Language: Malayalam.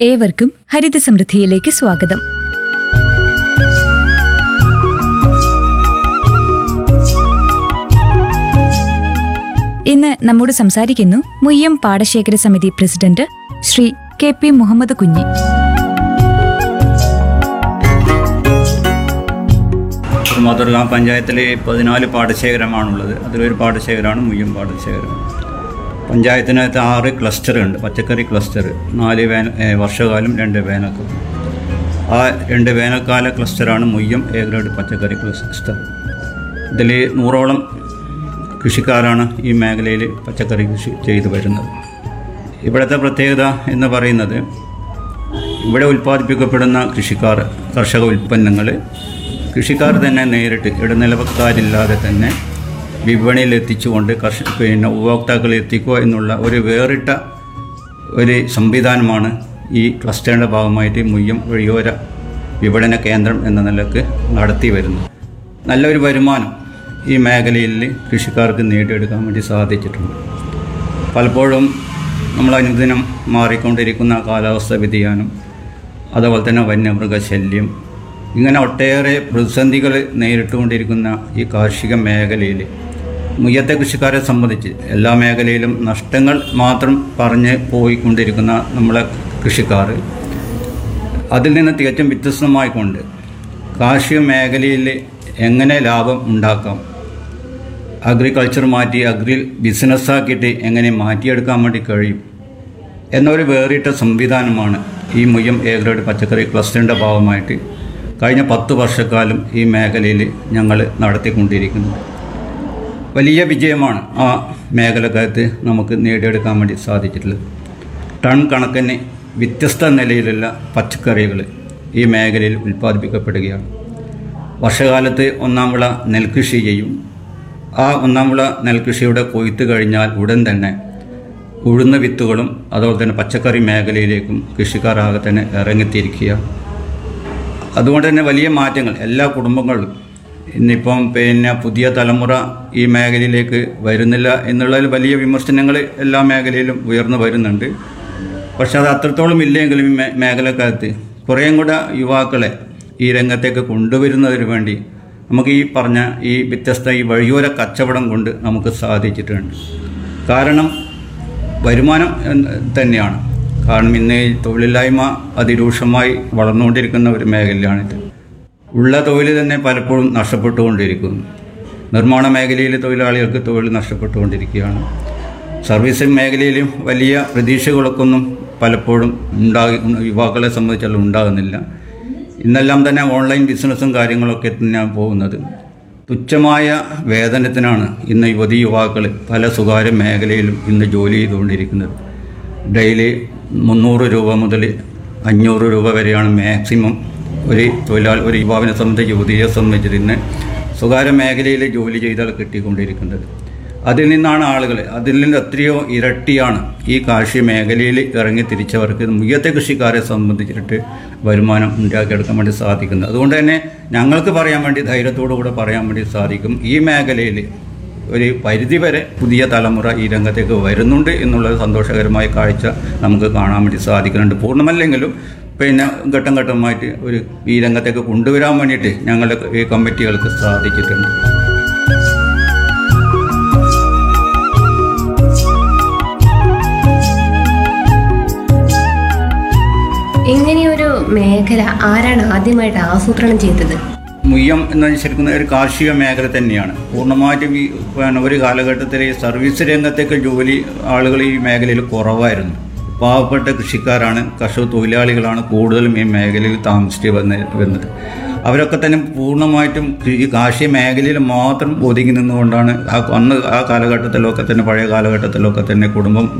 ഏവർക്കും ഹരിത സമൃദ്ധിയിലേക്ക് സ്വാഗതം ഇന്ന് നമ്മോട് സംസാരിക്കുന്നു മുയ്യം പാടശേഖര സമിതി president Shri K P Muhammad Kunhi മാതൃകാ പഞ്ചായത്തിൽ പതിനാല് പാടശേഖരമാണുള്ളത് അതിലൊരു പാടശേഖരമാണ് മുയ്യം പാടശേഖരം പഞ്ചായത്തിനകത്ത് ആറ് ക്ലസ്റ്റർ ഉണ്ട് പച്ചക്കറി ക്ലസ്റ്റർ നാല് വേന ഏ, വർഷകാലം രണ്ട് വേനൽക്കാലം ആ രണ്ട് വേനൽക്കാല ക്ലസ്റ്ററാണ് മുയ്യം എ ഗ്രേഡ് പച്ചക്കറി ക്ലസ്റ്റർ ഇതിൽ നൂറോളം കൃഷിക്കാരാണ് ഈ മേഖലയിൽ പച്ചക്കറി കൃഷി ചെയ്തു വരുന്നത് ഇവിടുത്തെ പ്രത്യേകത എന്ന് പറയുന്നത് ഇവിടെ ഉൽപ്പാദിപ്പിക്കപ്പെടുന്ന കൃഷിക്കാർ കർഷക ഉൽപ്പന്നങ്ങൾ കൃഷിക്കാർ തന്നെ നേരിട്ട് ഇടനിലക്കാരില്ലാതെ തന്നെ വിപണിയിൽ എത്തിച്ചുകൊണ്ട് കർഷ പിന്നെ ഉപഭോക്താക്കളിൽ എത്തിക്കുക എന്നുള്ള ഒരു വേറിട്ട ഒരു സംവിധാനമാണ് ഈ ക്ലസ്റ്ററിൻ്റെ ഭാഗമായിട്ട് മുയ്യം വഴിയോര വിപണന കേന്ദ്രം എന്ന നിലക്ക് നടത്തി വരുന്നത് നല്ലൊരു വരുമാനം ഈ മേഖലയിൽ കൃഷിക്കാർക്ക് നേടിയെടുക്കാൻ വേണ്ടി സാധിച്ചിട്ടുണ്ട് പലപ്പോഴും നമ്മൾ അനുദിനം മാറിക്കൊണ്ടിരിക്കുന്ന കാലാവസ്ഥ വ്യതിയാനം അതുപോലെ തന്നെ വന്യമൃഗശല്യം ഇങ്ങനെ ഒട്ടേറെ പ്രതിസന്ധികൾ നേരിട്ടുകൊണ്ടിരിക്കുന്ന ഈ കാർഷിക മേഖലയിൽ മുയ്യത്തെ കൃഷിക്കാരെ സംബന്ധിച്ച് എല്ലാ മേഖലയിലും നഷ്ടങ്ങൾ മാത്രം പറഞ്ഞ് പോയിക്കൊണ്ടിരിക്കുന്ന നമ്മളെ കൃഷിക്കാർ അതിൽ നിന്ന് തികച്ചും വ്യത്യസ്തമായിക്കൊണ്ട് കാർഷിക മേഖലയിൽ എങ്ങനെ ലാഭം ഉണ്ടാക്കാം അഗ്രികൾച്ചർ മാറ്റി അഗ്രി ബിസിനസ്സാക്കിയിട്ട് എങ്ങനെ മാറ്റിയെടുക്കാൻ വേണ്ടി കഴിയും എന്നൊരു വേറിട്ട സംവിധാനമാണ് ഈ മുയ്യം എ ഗ്രേഡ് പച്ചക്കറി ക്ലസ്റ്ററിൻ്റെ ഭാഗമായിട്ട് കഴിഞ്ഞ പത്ത് വർഷക്കാലം ഈ മേഖലയിൽ ഞങ്ങൾ നടത്തിക്കൊണ്ടിരിക്കുന്നത് വലിയ വിജയമാണ് ആ മേഖലക്കകത്ത് നമുക്ക് നേടിയെടുക്കാൻ വേണ്ടി സാധിച്ചിട്ടുള്ളത് ടൺ കണക്കിന് വ്യത്യസ്ത നിലയിലുള്ള പച്ചക്കറികൾ ഈ മേഖലയിൽ ഉൽപ്പാദിപ്പിക്കപ്പെടുകയാണ് വർഷകാലത്ത് ഒന്നാം വിള നെൽകൃഷി ചെയ്യും ആ ഒന്നാം വിള നെൽകൃഷിയുടെ കൊയ്ത്ത് കഴിഞ്ഞാൽ ഉടൻ തന്നെ ഉഴുന്ന വിത്തുകളും അതുപോലെ തന്നെ പച്ചക്കറി മേഖലയിലേക്കും കൃഷിക്കാരാകെ തന്നെ ഇറങ്ങിത്തിരിക്കുക അതുകൊണ്ട് തന്നെ വലിയ മാറ്റങ്ങൾ എല്ലാ കുടുംബങ്ങളിലും ഇന്നിപ്പം പിന്നെ പുതിയ തലമുറ ഈ മേഖലയിലേക്ക് വരുന്നില്ല എന്നുള്ളതിൽ വലിയ വിമർശനങ്ങൾ എല്ലാ മേഖലയിലും ഉയർന്നു വരുന്നുണ്ട് പക്ഷെ അത് അത്രത്തോളം ഇല്ലെങ്കിലും ഈ മേ- മേഖലക്കകത്ത് കുറേയും കൂടെ യുവാക്കളെ ഈ രംഗത്തേക്ക് കൊണ്ടുവരുന്നതിന് വേണ്ടി നമുക്ക് ഈ പറഞ്ഞ ഈ വ്യത്യസ്ത ഈ വഴിയോര കച്ചവടം കൊണ്ട് നമുക്ക് സാധിച്ചിട്ടുണ്ട് കാരണം വരുമാനം എന്ന് തന്നെയാണ് കാരണം ഇന്ന് ഈ തൊഴിലില്ലായ്മ അതിരൂക്ഷമായി വളർന്നുകൊണ്ടിരിക്കുന്ന ഒരു മേഖലയാണിത് ഉള്ള തൊഴിൽ തന്നെ പലപ്പോഴും നഷ്ടപ്പെട്ടുകൊണ്ടിരിക്കുന്നു നിർമ്മാണ മേഖലയിൽ തൊഴിലാളികൾക്ക് തൊഴിൽ നഷ്ടപ്പെട്ടുകൊണ്ടിരിക്കുകയാണ് സർവീസ് മേഖലയിലും വലിയ പ്രതീക്ഷകളൊക്കൊന്നും പലപ്പോഴും ഉണ്ടാകി യുവാക്കളെ സംബന്ധിച്ചുള്ള ഉണ്ടാകുന്നില്ല ഇന്നെല്ലാം തന്നെ ഓൺലൈൻ ബിസിനസ്സും കാര്യങ്ങളൊക്കെ തന്നെയാണ് പോകുന്നത് തുച്ഛമായ വേതനത്തിനാണ് ഇന്ന് യുവതി യുവാക്കൾ പല സ്വകാര്യ മേഖലയിലും ഇന്ന് ജോലി ചെയ്തുകൊണ്ടിരിക്കുന്നത് ഡെയിലി മുന്നൂറ് രൂപ മുതൽ അഞ്ഞൂറ് രൂപ വരെയാണ് മാക്സിമം ഒരു തൊഴിലാളി ഒരു യുവാവിനെ സംബന്ധിച്ച് യുവതിയെ സംബന്ധിച്ച് ഇന്ന് സ്വകാര്യ മേഖലയിൽ ജോലി ചെയ്താൽ കിട്ടിക്കൊണ്ടിരിക്കുന്നത് അതിൽ നിന്നാണ് ആളുകൾ അതിൽ നിന്ന് എത്രയോ ഇരട്ടിയാണ് ഈ കാർഷിക മേഖലയിൽ ഇറങ്ങി തിരിച്ചവർക്ക് മുയ്യത്തെ കൃഷിക്കാരെ സംബന്ധിച്ചിട്ട് വരുമാനം ഉണ്ടാക്കിയെടുക്കാൻ വേണ്ടി സാധിക്കുന്നത് അതുകൊണ്ട് തന്നെ ഞങ്ങൾക്ക് പറയാൻ വേണ്ടി ധൈര്യത്തോടു കൂടെ പറയാൻ വേണ്ടി സാധിക്കും ഈ മേഖലയിൽ ഒരു പരിധിവരെ പുതിയ തലമുറ ഈ രംഗത്തേക്ക് വരുന്നുണ്ട് എന്നുള്ളത് സന്തോഷകരമായ കാഴ്ച നമുക്ക് കാണാൻ വേണ്ടി സാധിക്കുന്നുണ്ട് പൂർണ്ണമല്ലെങ്കിലും പിന്നെ ഘട്ടം ഘട്ടമായിട്ട് ഒരു ഈ രംഗത്തേക്ക് കൊണ്ടുവരാൻ വേണ്ടിയിട്ട് ഞങ്ങളുടെ ഈ കമ്മിറ്റികൾക്ക് സാധിച്ചിട്ടുണ്ട് ഇങ്ങനെയൊരു മേഖല ആരാണ് ആദ്യമായിട്ട് ആസൂത്രണം ചെയ്തത് മുയ്യം എന്ന് ശരിക്കും ഒരു കാർഷിക മേഖല തന്നെയാണ് പൂർണ്ണമായിട്ടും ഈ പിന്നെ ഒരു കാലഘട്ടത്തിൽ ഈ സർവീസ് രംഗത്തേക്ക് ജോലി ആളുകൾ ഈ മേഖലയിൽ കുറവായിരുന്നു പാവപ്പെട്ട കൃഷിക്കാരാണ് കർഷക തൊഴിലാളികളാണ് കൂടുതലും ഈ മേഖലയിൽ താമസിച്ച് വന്ന് വന്നത് അവരൊക്കെ തന്നെ പൂർണ്ണമായിട്ടും ഈ കാർഷിക മേഖലയിൽ മാത്രം ഒതുങ്ങി നിന്നുകൊണ്ടാണ് ആ അന്ന് ആ കാലഘട്ടത്തിലൊക്കെ തന്നെ പഴയ കാലഘട്ടത്തിലൊക്കെ തന്നെ കുടുംബം